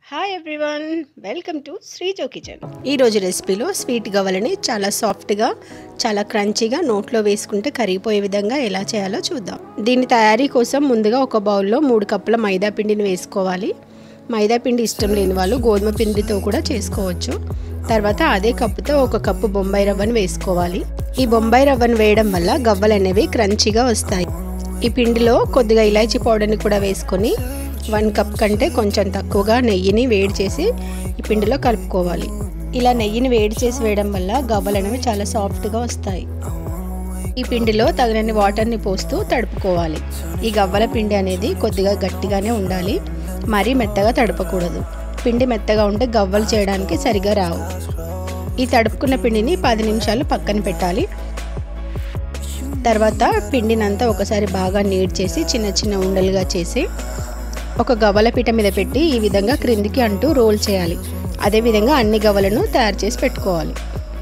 hi everyone welcome to Sreejo kitchen ఈరోజు రెసిపీలో sweet గవ్వలని చాలా సాఫ్ట్గా చాలా క్రంచీగా నోట్లో వేసుకుంటే కరిగిపోయే విధంగా ఎలా చేయాలో చూద్దాం దీని తయారీ కోసం ముందుగా ఒక బౌల్లో మూడు కప్పుల మైదా పిండిని వేసుకోవాలి మైదా పిండి ఇష్టం లేని వాళ్ళు గోధుమ పిండితో కూడా చేసుకోవచ్చు తర్వాత అదే కప్పుతో ఒక కప్పు బొంబాయి రవ్వను వేసుకోవాలి ఈ బొంబాయి రవ్వను వేయడం వల్ల గవ్వలు అనేవి క్రంచీగా వస్తాయి ఈ పిండిలో కొద్దిగా ఇలాచీ పౌడర్ని కూడా వేసుకొని వన్ కప్ కంటే కొంచెం తక్కువగా నెయ్యిని వేడి చేసి ఈ పిండిలో కలుపుకోవాలి ఇలా నెయ్యిని వేడి చేసి వేయడం వల్ల గవ్వలు అనేవి చాలా సాఫ్ట్గా వస్తాయి ఈ పిండిలో తగినన్ని వాటర్ని పోస్తూ తడుపుకోవాలి ఈ గవ్వల పిండి అనేది కొద్దిగా గట్టిగానే ఉండాలి మరీ మెత్తగా తడపకూడదు పిండి మెత్తగా ఉంటే గవ్వలు చేయడానికి సరిగా రావు ఈ తడుపుకున్న పిండిని పది నిమిషాలు పక్కన పెట్టాలి తర్వాత పిండినంతా ఒకసారి బాగా నీడ్ చేసి చిన్న చిన్న ఉండలుగా చేసి ఒక గవ్వల పీట మీద పెట్టి ఈ విధంగా క్రిందికి అంటూ రోల్ చేయాలి అదేవిధంగా అన్ని గవ్వలను తయారు చేసి పెట్టుకోవాలి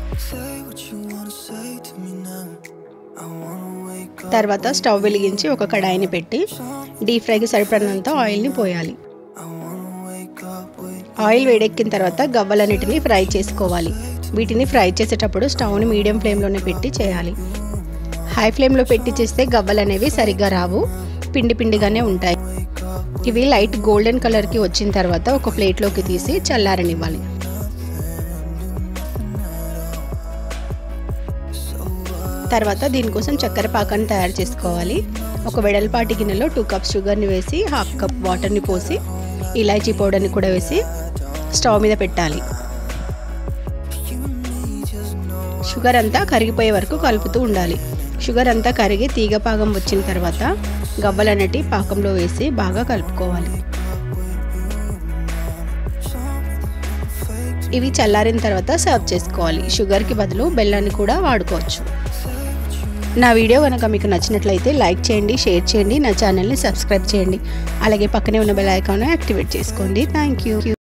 తర్వాత స్టవ్ వెలిగించి ఒక కడాయిని పెట్టి డీప్ ఫ్రైకి సరిపడినంత ఆయిల్ని పోయాలి ఆయిల్ వేడెక్కిన తర్వాత గవ్వలన్నిటిని ఫ్రై చేసుకోవాలి వీటిని ఫ్రై చేసేటప్పుడు స్టవ్ని మీడియం ఫ్లేమ్లోనే పెట్టి చేయాలి హై ఫ్లేమ్లో పెట్టి చేస్తే గవ్వలు అనేవి సరిగ్గా రావు పిండి పిండిగానే ఉంటాయి ఇవి లైట్ గోల్డెన్ కలర్కి వచ్చిన తర్వాత ఒక ప్లేట్లోకి తీసి చల్లారనివ్వాలి తర్వాత దీనికోసం చక్కెర పాకాన్ని తయారు చేసుకోవాలి ఒక వెడల్పాటి గిన్నెలో టూ కప్స్ షుగర్ని వేసి హాఫ్ కప్ వాటర్ని పోసి ఇలాచీ పౌడర్ని కూడా వేసి స్టవ్ మీద పెట్టాలి షుగర్ అంతా కరిగిపోయే వరకు కలుపుతూ ఉండాలి షుగర్ అంతా కరిగి తీగ పాకం వచ్చిన తర్వాత గవ్వలన్నటి పాకంలో వేసి బాగా కలుపుకోవాలి ఇవి చల్లారిన తర్వాత సర్వ్ చేసుకోవాలి షుగర్కి బదులు బెల్లాన్ని కూడా వాడుకోవచ్చు నా వీడియో కనుక మీకు నచ్చినట్లయితే లైక్ చేయండి షేర్ చేయండి నా ఛానల్ని సబ్స్క్రైబ్ చేయండి అలాగే పక్కనే ఉన్న బెల్ ఐకాన్ యాక్టివేట్ చేసుకోండి థ్యాంక్ యూ